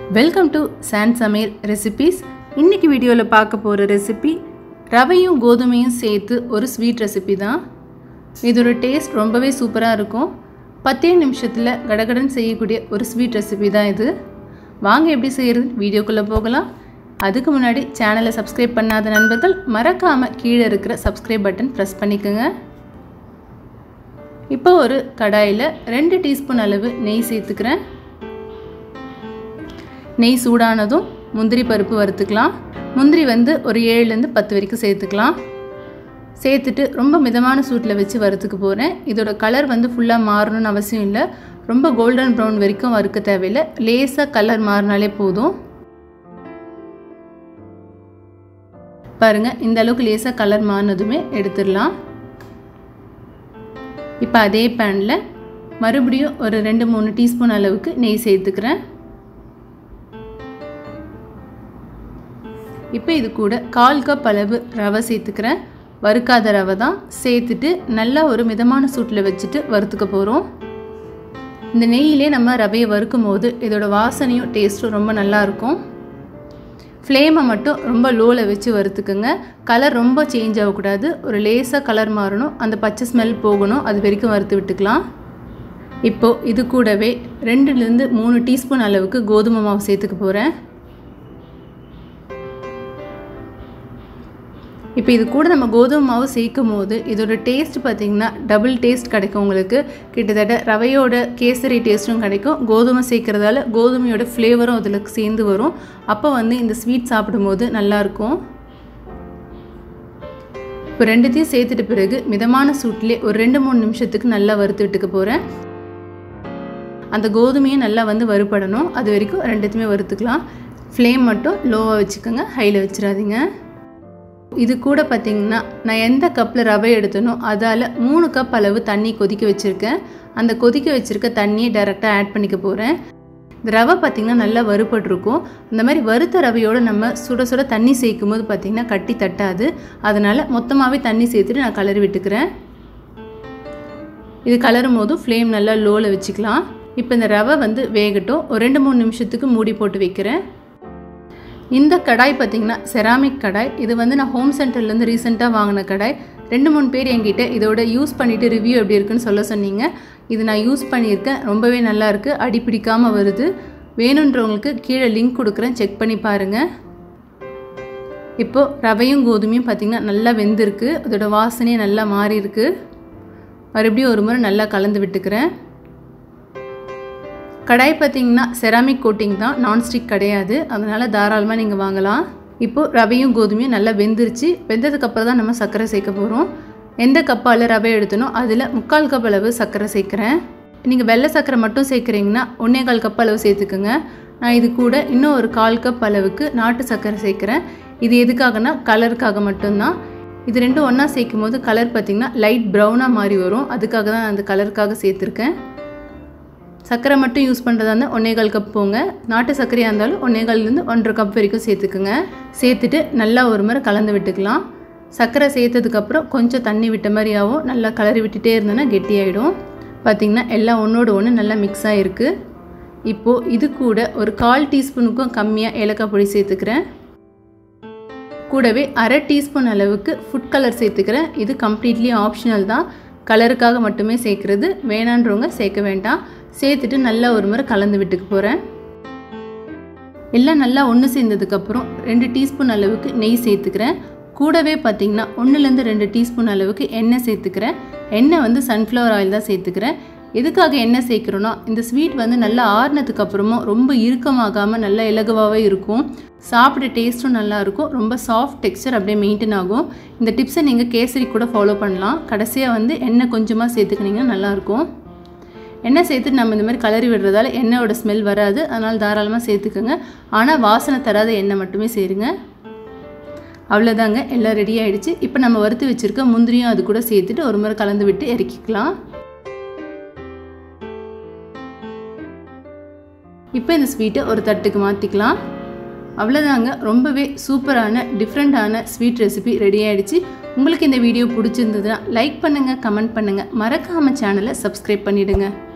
welcome to Saan சமையல் recipes இன்னைக்கு வீடியோவில் பார்க்க போகிற ரெசிபி ரவையும் கோதுமையும் சேர்த்து ஒரு ஸ்வீட் ரெசிபி தான் இதோட டேஸ்ட் ரொம்பவே சூப்பராக இருக்கும் பத்தே நிமிஷத்தில் கடகடன் செய்யக்கூடிய ஒரு ஸ்வீட் ரெசிபி தான் இது வாங்க எப்படி செய்கிறது வீடியோக்குள்ளே போகலாம் அதுக்கு முன்னாடி சேனலை சப்ஸ்கிரைப் பண்ணாத நண்பர்கள் மறக்காமல் கீழே இருக்கிற சப்ஸ்கிரைப் பட்டன் ப்ரெஸ் பண்ணிக்கோங்க இப்போ ஒரு கடாயில் ரெண்டு டீஸ்பூன் அளவு நெய் சேர்த்துக்கிறேன் நெய் சூடானதும் முந்திரி பருப்பு வறுத்துக்கலாம் முந்திரி வந்து ஒரு ஏழுலேருந்து பத்து வரைக்கும் சேர்த்துக்கலாம் சேர்த்துட்டு ரொம்ப மிதமான சூட்டில் வச்சு வறுத்துக்க போகிறேன் இதோட கலர் வந்து ஃபுல்லாக மாறணும்னு அவசியம் இல்லை ரொம்ப கோல்டன் ப்ரௌன் வரைக்கும் வறுக்க தேவையில்லை லேசாக கலர் மாறினாலே போதும் பாருங்கள் இந்த அளவுக்கு லேசாக கலர் மாறினதுமே எடுத்துடலாம் இப்போ அதே பேனில் மறுபடியும் ஒரு ரெண்டு மூணு டீஸ்பூன் அளவுக்கு நெய் சேர்த்துக்கிறேன் இப்போ இது கூட கால் கப் அளவு ரவை சேர்த்துக்கிறேன் வறுக்காத ரவை தான் சேர்த்துட்டு நல்லா ஒரு மிதமான சூட்டில் வச்சுட்டு வறுத்துக்க போகிறோம் இந்த நெய்யிலே நம்ம ரவையை வறுக்கும் போது இதோட வாசனையும் டேஸ்ட்டும் ரொம்ப நல்லாயிருக்கும் ஃப்ளேமை மட்டும் ரொம்ப லோவில் வச்சு வறுத்துக்குங்க கலர் ரொம்ப சேஞ்ச் ஆகக்கூடாது ஒரு லேசாக கலர் மாறணும் அந்த பச்சை ஸ்மெல் போகணும் அது வரைக்கும் வறுத்து விட்டுக்கலாம் இப்போது இது கூடவே ரெண்டுலேருந்து மூணு டீஸ்பூன் அளவுக்கு கோதுமை மாவு சேர்த்துக்க போகிறேன் இப்போ இது கூட நம்ம கோதுமை மாவு சேர்க்கும் போது இதோட டேஸ்ட் பார்த்திங்கன்னா டபுள் டேஸ்ட் கிடைக்கும் உங்களுக்கு கிட்டத்தட்ட ரவையோட கேசரி டேஸ்ட்டும் கிடைக்கும் கோதுமை சேர்க்குறதால கோதுமையோட ஃப்ளேவரும் அதில் சேர்ந்து வரும் அப்போ வந்து இந்த ஸ்வீட் சாப்பிடும்போது நல்லாயிருக்கும் இப்போ ரெண்டுத்தையும் சேர்த்துட்ட பிறகு மிதமான சூட்லேயே ஒரு ரெண்டு மூணு நிமிஷத்துக்கு நல்லா வறுத்து விட்டுக்க போகிறேன் அந்த கோதுமையும் நல்லா வந்து வறுபடணும் அது வரைக்கும் ரெண்டுத்தையுமே வறுத்துக்கலாம் ஃப்ளேம் மட்டும் லோவாக வச்சுக்கோங்க ஹையில் வச்சிடாதீங்க இது கூட பார்த்திங்கன்னா நான் எந்த கப்பில் ரவை எடுத்தனோ அதால் மூணு கப் அளவு தண்ணி கொதிக்க வச்சுருக்கேன் அந்த கொதிக்க வச்சுருக்க தண்ணியை டைரெக்டாக ஆட் பண்ணிக்க போகிறேன் இந்த ரவை பார்த்திங்கன்னா நல்லா வறுபட்டிருக்கும் இந்த மாதிரி வறுத்த ரவையோடு நம்ம சுட சுட தண்ணி சேர்க்கும் போது பார்த்திங்கன்னா கட்டி தட்டாது அதனால் மொத்தமாகவே தண்ணி சேர்த்துட்டு நான் கலரி விட்டுக்கிறேன் இது கலரும் போதும் ஃப்ளேம் நல்லா லோவில் வச்சுக்கலாம் இப்போ இந்த ரவை வந்து வேகட்டும் ஒரு ரெண்டு மூணு நிமிஷத்துக்கு மூடி போட்டு வைக்கிறேன் இந்த கடாய் பார்த்திங்கன்னா செராமிக் கடாய் இது வந்து நான் ஹோம் சென்டர்லேருந்து ரீசெண்டாக வாங்கின கடாய் ரெண்டு மூணு பேர் என்கிட்ட இதோட யூஸ் பண்ணிவிட்டு ரிவ்யூ எப்படி இருக்குன்னு சொல்ல சொன்னீங்க இது நான் யூஸ் பண்ணியிருக்கேன் ரொம்பவே நல்லாயிருக்கு அடி பிடிக்காமல் வருது வேணுன்றவங்களுக்கு கீழே லிங்க் கொடுக்குறேன் செக் பண்ணி பாருங்கள் இப்போது ரவையும் கோதுமையும் பார்த்திங்கன்னா நல்லா வெந்திருக்கு அதோட வாசனையே நல்லா மாறி இருக்கு மறுபடியும் ஒரு முறை நல்லா கலந்து விட்டுக்கிறேன் கடாய் பார்த்திங்கன்னா செராமிக் கோட்டிங் தான் நான்ஸ்டிக் கிடையாது அதனால் தாராளமாக நீங்கள் வாங்கலாம் இப்போது ரவையும் கோதுமையும் நல்லா வெந்துருச்சு வெந்ததுக்கப்புறம் தான் நம்ம சர்க்கரை சேர்க்க போகிறோம் எந்த கப்பால் ரவை எடுத்தனோ அதில் முக்கால் கப் அளவு சர்க்கரை சேர்க்குறேன் நீங்கள் வெள்ளை சர்க்கரை மட்டும் சேர்க்குறீங்கன்னா ஒன்றே கால் கப் அளவு சேர்த்துக்குங்க நான் இது கூட இன்னும் ஒரு கால் கப் அளவுக்கு நாட்டு சர்க்கரை சேர்க்குறேன் இது எதுக்காகனா கலருக்காக மட்டும்தான் இது ரெண்டும் ஒன்றா சேர்க்கும் போது கலர் பார்த்திங்கன்னா லைட் ப்ரௌனாக மாறி வரும் அதுக்காக தான் அந்த கலருக்காக சேர்த்துருக்கேன் சர்க்கரை மட்டும் யூஸ் பண்ணுறதா இருந்தால் ஒன்றே கால் கப் போங்க நாட்டு சர்க்கரையாக இருந்தாலும் ஒன்றே கால்லேருந்து ஒன்றரை கப் வரைக்கும் சேர்த்துக்குங்க சேர்த்துட்டு நல்லா ஒரு முறை கலந்து விட்டுக்கலாம் சர்க்கரை சேர்த்ததுக்கப்புறம் கொஞ்சம் தண்ணி விட்ட மாதிரி ஆகும் நல்லா கலரி விட்டுட்டே இருந்தோன்னா கெட்டியாயிடும் பார்த்திங்கன்னா எல்லாம் ஒன்றோடு ஒன்று நல்லா மிக்ஸ் ஆகிருக்கு இப்போது இது கூட ஒரு கால் டீஸ்பூனுக்கும் கம்மியாக ஏலக்காய் பொடி சேர்த்துக்கிறேன் கூடவே அரை டீஸ்பூன் அளவுக்கு ஃபுட் கலர் சேர்த்துக்கிறேன் இது கம்ப்ளீட்லி ஆப்ஷனல் தான் கலருக்காக மட்டுமே சேர்க்குறது வேணான்றவங்க சேர்க்க வேண்டாம் சேர்த்துட்டு நல்லா ஒரு முறை கலந்து விட்டுக்க போகிறேன் எல்லாம் நல்லா ஒன்று சேர்ந்ததுக்கப்புறம் ரெண்டு டீஸ்பூன் அளவுக்கு நெய் சேர்த்துக்கிறேன் கூடவே பார்த்திங்கன்னா ஒன்றுலேருந்து ரெண்டு டீஸ்பூன் அளவுக்கு எண்ணெய் சேர்த்துக்கிறேன் எண்ணெய் வந்து சன்ஃப்ளவர் ஆயில் தான் சேர்த்துக்கிறேன் எதுக்காக எண்ணெய் சேர்க்குறோன்னா இந்த ஸ்வீட் வந்து நல்லா ஆறுனதுக்கு அப்புறமும் ரொம்ப இறுக்கமாகாமல் நல்லா இலகுவாகவே இருக்கும் சாப்பிட டேஸ்ட்டும் நல்லாயிருக்கும் ரொம்ப சாஃப்ட் டெக்ஸ்டர் அப்படியே மெயின்டைன் ஆகும் இந்த டிப்ஸை நீங்கள் கேசரி கூட ஃபாலோ பண்ணலாம் கடைசியாக வந்து எண்ணெய் கொஞ்சமாக சேர்த்துக்கினீங்கன்னா நல்லாயிருக்கும் எண்ணெய் சேர்த்துட்டு நம்ம இந்த மாதிரி கலரி விடுறதால எண்ணெயோட ஸ்மெல் வராது அதனால் தாராளமாக சேர்த்துக்கோங்க ஆனால் வாசனை தராத எண்ணெய் மட்டுமே சேருங்க அவ்வளோதாங்க எல்லாம் ரெடி ஆகிடுச்சு இப்போ நம்ம வறுத்து வச்சுருக்க முந்திரியும் அது கூட சேர்த்துட்டு ஒரு முறை கலந்து விட்டு இறக்கிக்கலாம் இப்போ இந்த ஸ்வீட்டை ஒரு தட்டுக்கு மாற்றிக்கலாம் அவ்வளோதாங்க ரொம்பவே சூப்பரான டிஃப்ரெண்ட்டான ஸ்வீட் ரெசிபி ரெடி ஆகிடுச்சு உங்களுக்கு இந்த வீடியோ பிடிச்சிருந்ததுன்னா லைக் பண்ணுங்கள் கமெண்ட் பண்ணுங்கள் மறக்காமல் சேனலை சப்ஸ்கிரைப் பண்ணிவிடுங்க